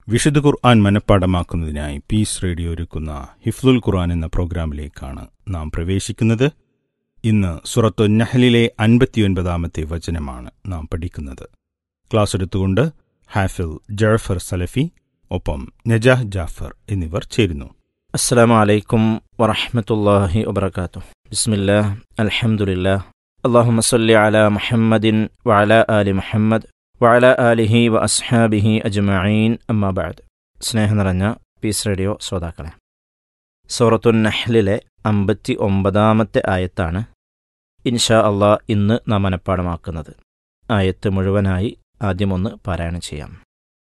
വിശുദ്ധ ഖുർആൻ മനഃപ്പാടമാക്കുന്നതിനായി piece radio ഒരുക്കുന്ന ഹിഫ്ലുൽ ഖുർആൻ എന്ന പ്രോഗ്രാമിലേക്കാണ് നാം പ്രവേശിക്കുന്നത് ഇന്ന് സുറത്തു നഹലിലെ അൻപത്തിയൊൻപതാമത്തെ വചനമാണ് നാം പഠിക്കുന്നത് ക്ലാസ് എടുത്തുകൊണ്ട് ഹാഫിൽ ജഴഫർ സലഫി ഒപ്പം നജാഹ് ജാഫർ എന്നിവർ ചേരുന്നു السلام عليكم ورحمة الله وبركاته بسم الله الحمد لله اللهم صل على محمد وعلى آل محمد وعلى آله وأصحابه أجمعين أما بعد സ്നേഹം നിറഞ്ഞ പീസ് റേഡിയോ ശ്രോതാക്കളെ സൂറത്തു നഹ്ലിലെ അമ്പത്തി ഒമ്പതാമത്തെ ആയത്താണ് ഇൻഷാ അള്ളാ ഇന്ന് നാം മനഃപ്പാടമാക്കുന്നത് ആയത്ത് മുഴുവനായി ആദ്യമൊന്ന് പാരായണം ചെയ്യാം